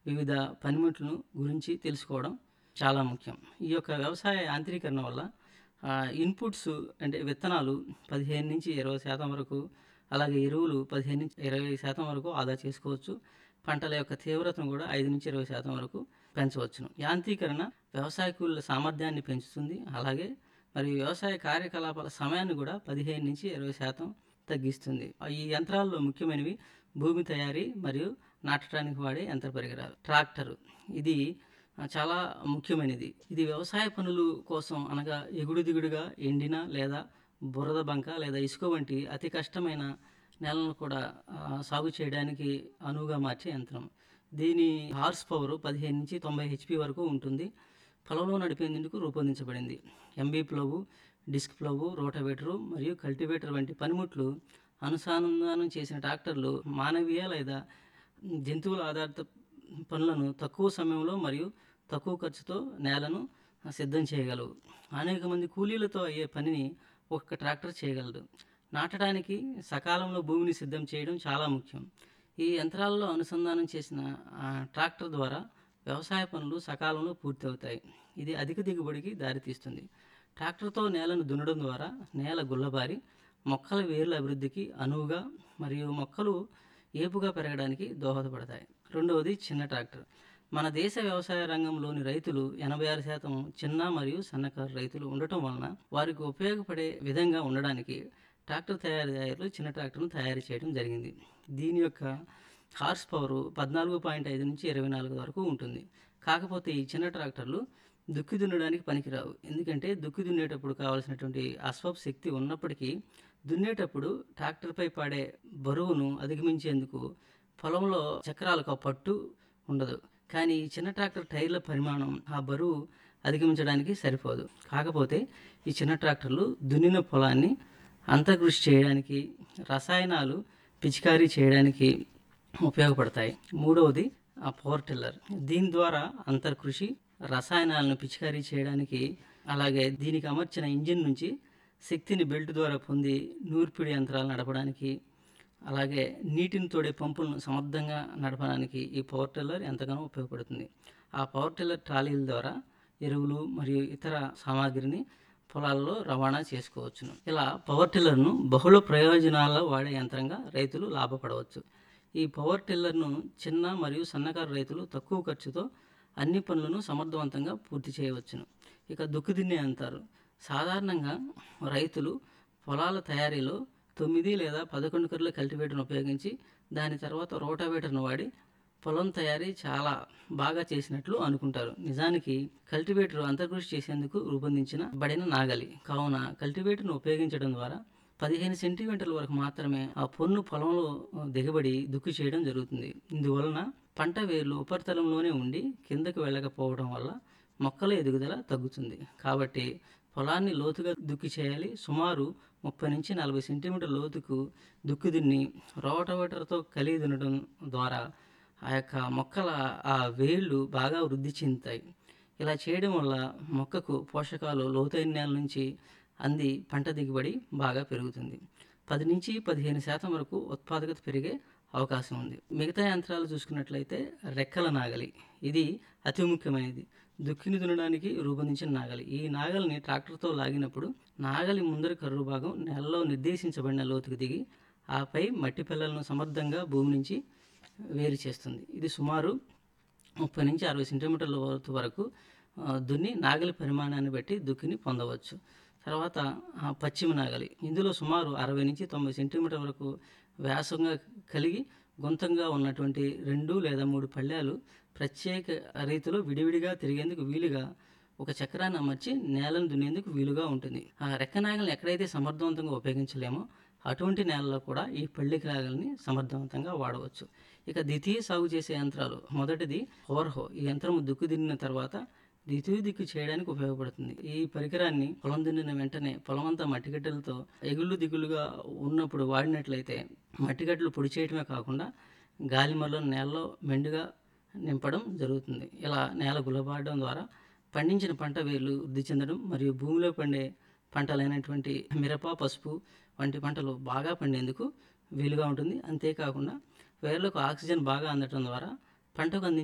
వివిధ పనిముట్లను గురించి తెలుసుకోవడం చాలా ముఖ్యం ఈ యొక్క వ్యవసాయ యాంత్రీకరణ వల్ల ఆ, ఇన్పుట్స్ అంటే విత్తనాలు పదిహేను నుంచి ఇరవై శాతం వరకు అలాగే ఎరువులు పదిహేను నుంచి ఇరవై శాతం వరకు ఆదా చేసుకోవచ్చు పంటల యొక్క తీవ్రతను కూడా ఐదు నుంచి ఇరవై శాతం వరకు పెంచవచ్చును యాంత్రీకరణ వ్యవసాయ కూలీల సామర్థ్యాన్ని పెంచుతుంది అలాగే మరియు వ్యవసాయ కార్యకలాపాల సమయాన్ని కూడా పదిహేను నుంచి ఇరవై శాతం తగ్గిస్తుంది ఈ యంత్రాల్లో ముఖ్యమైనవి భూమి తయారీ మరియు నాటడానికి వాడే యంత్ర పరికరాలు ట్రాక్టరు ఇది ఆ, చాలా ముఖ్యమైనది ఇది వ్యవసాయ పనులు కోసం అనగా ఎగుడు దిగుడుగా ఎండిన లేదా బురద బంక లేదా ఇసుక వంటి అతి కష్టమైన నేలను కూడా ఆ, సాగు చేయడానికి అనువుగా మార్చే యంత్రం దీని హార్స్ పవర్ పదిహేను నుంచి తొంభై హెచ్పి వరకు ఉంటుంది పొలంలో నడిపేందుకు రూపొందించబడింది ఎంబీ ప్లవు డిస్క్ ప్లవు రోటవేటరు మరియు కల్టివేటర్ వంటి పనిముట్లు అనుసంధానం చేసిన ట్రాక్టర్లు మానవీయ లేదా జంతువుల ఆధారిత పనులను తక్కువ సమయంలో మరియు తక్కువ ఖర్చుతో నేలను సిద్ధం చేయగలవు అనేక మంది కూలీలతో అయ్యే పనిని ఒక్క ట్రాక్టర్ చేయగలదు నాటడానికి సకాలంలో భూమిని సిద్ధం చేయడం చాలా ముఖ్యం ఈ యంత్రాల్లో అనుసంధానం చేసిన ఆ, ట్రాక్టర్ ద్వారా వ్యవసాయ పనులు సకాలంలో పూర్తవుతాయి ఇది అధిక దిగుబడికి దారితీస్తుంది ట్రాక్టర్తో నేలను దున్నడం ద్వారా నేల గుల్లబారి మొక్కల వేర్ల అభివృద్ధికి అనువుగా మరియు మొక్కలు ఏపుగా పెరగడానికి దోహదపడతాయి రెండవది చిన్న ట్రాక్టర్ మన దేశ వ్యవసాయ రంగంలోని రైతులు ఎనభై ఆరు శాతం చిన్న మరియు సన్నకారు రైతులు ఉండటం వలన వారికి ఉపయోగపడే విధంగా ఉండడానికి ట్రాక్టర్ తయారీదారులు చిన్న ట్రాక్టర్ను తయారు చేయడం జరిగింది దీని యొక్క హార్స్ పవర్ పద్నాలుగు పాయింట్ ఐదు నుంచి ఇరవై నాలుగు వరకు ఉంటుంది కాకపోతే ఈ చిన్న ట్రాక్టర్లు దుక్కి దున్నడానికి పనికిరావు ఎందుకంటే దుక్కి దున్నేటప్పుడు కావాల్సినటువంటి అశ్వప్ శక్తి ఉన్నప్పటికీ దున్నేటప్పుడు ట్రాక్టర్పై పడే బరువును అధిగమించేందుకు పొలంలో చక్రాలకు ఆ పట్టు ఉండదు కానీ ఈ చిన్న ట్రాక్టర్ టైర్ల పరిమాణం ఆ బరువు అధిగమించడానికి సరిపోదు కాకపోతే ఈ చిన్న ట్రాక్టర్లు దున్నిన పొలాన్ని అంతర్కృషి చేయడానికి రసాయనాలు పిచికారీ చేయడానికి ఉపయోగపడతాయి మూడవది ఆ పవర్ టిల్లర్ దీని ద్వారా అంతర్కృషి రసాయనాలను పిచికారీ చేయడానికి అలాగే దీనికి అమర్చిన ఇంజిన్ నుంచి శక్తిని బెల్ట్ ద్వారా పొంది నూర్పిడి యంత్రాలు నడపడానికి అలాగే నీటిని తోడే పంపులను సమర్థంగా నడపడానికి ఈ పవర్ టిల్లర్ ఎంతగానో ఉపయోగపడుతుంది ఆ పవర్ టిల్లర్ ట్రాలీల ద్వారా ఎరువులు మరియు ఇతర సామాగ్రిని పొలాల్లో రవాణా చేసుకోవచ్చును ఇలా పవర్ టిల్లర్ను బహుళ ప్రయోజనాల వాడే యంత్రంగా రైతులు లాభపడవచ్చు ఈ పవర్ టిల్లర్ను చిన్న మరియు సన్నకారు రైతులు తక్కువ ఖర్చుతో అన్ని పనులను సమర్థవంతంగా పూర్తి చేయవచ్చును ఇక దుక్కి దున్నే అంటారు సాధారణంగా రైతులు పొలాల తయారీలో తొమ్మిది లేదా పదకొండు కర్రల కల్టివేటర్ను ఉపయోగించి దాని తర్వాత రోటావేటర్ను వాడి పొలం తయారీ చాలా బాగా చేసినట్లు అనుకుంటారు నిజానికి కల్టివేటర్ అంతర్కృషి చేసేందుకు రూపొందించిన బడిన నాగలి కావున కల్టివేటర్ను ఉపయోగించడం ద్వారా పదిహేను సెంటీమీటర్ల వరకు మాత్రమే ఆ పొన్ను పొలంలో దిగబడి దుక్కి చేయడం జరుగుతుంది ఇందువలన పంట వేర్లు ఉపరితలంలోనే ఉండి కిందకు వెళ్ళకపోవడం వల్ల మొక్కల ఎదుగుదల తగ్గుతుంది కాబట్టి పొలాన్ని లోతుగా దుక్కి చేయాలి సుమారు ముప్పై నుంచి నలభై సెంటీమీటర్ లోతుకు దుక్కి దున్ని రోటవేటర్తో కలిగి దున్నడం ద్వారా ఆ యొక్క మొక్కల ఆ వేళ్ళు బాగా వృద్ధి చెందుతాయి ఇలా చేయడం వల్ల మొక్కకు పోషకాలు లోతైన నేల నుంచి అంది పంట దిగుబడి బాగా పెరుగుతుంది పది నుంచి పదిహేను శాతం వరకు ఉత్పాదకత పెరిగే అవకాశం ఉంది మిగతా యంత్రాలు చూసుకున్నట్లయితే రెక్కల నాగలి ఇది అతి ముఖ్యమైనది దుక్కిని దున్నడానికి రూపొందించిన నాగలి ఈ నాగలిని ట్రాక్టర్తో లాగినప్పుడు నాగలి ముందరి కర్రు భాగం నేలలో నిర్దేశించబడిన లోతుకు దిగి ఆపై మట్టి పిల్లలను సమర్థంగా భూమి నుంచి వేరు చేస్తుంది ఇది సుమారు ముప్పై నుంచి అరవై సెంటీమీటర్ల లోతు వరకు ఆ, దున్ని నాగలి పరిమాణాన్ని బట్టి దుక్కిని పొందవచ్చు తర్వాత ఆ, పశ్చిమ నాగలి ఇందులో సుమారు అరవై నుంచి తొంభై సెంటీమీటర్ వరకు వ్యాసంగా కలిగి గుంతంగా ఉన్నటువంటి రెండు లేదా మూడు పళ్ళాలు ప్రత్యేక రీతిలో విడివిడిగా తిరిగేందుకు వీలుగా ఒక చక్రాన్ని అమర్చి నేలను దున్నేందుకు వీలుగా ఉంటుంది ఆ రెక్క నాగల్ని ఎక్కడైతే సమర్థవంతంగా ఉపయోగించలేమో అటువంటి నేలలో కూడా ఈ పళ్ళికి నాగల్ని సమర్థవంతంగా వాడవచ్చు ఇక ద్వితీయ సాగు చేసే యంత్రాలు మొదటిది ఓవర్హో ఈ యంత్రం దుక్కు దిన్నిన తర్వాత ద్వితీయ దిక్కు చేయడానికి ఉపయోగపడుతుంది ఈ పరికరాన్ని పొలం దున్నిన వెంటనే పొలమంతా మట్టిగడ్డలతో ఎగుళ్ళు దిగులుగా ఉన్నప్పుడు వాడినట్లయితే మట్టిగడ్డలు పొడి చేయటమే కాకుండా గాలిమరలను నేలలో మెండుగా నింపడం జరుగుతుంది ఇలా నేల గుల్లబారడం ద్వారా పండించిన పంట వేర్లు వృద్ధి చెందడం మరియు భూమిలో పండే పంటలైనటువంటి మిరప పసుపు వంటి పంటలు బాగా పండేందుకు వీలుగా ఉంటుంది అంతేకాకుండా వేర్లకు ఆక్సిజన్ బాగా అందటం ద్వారా పంటకు అందించే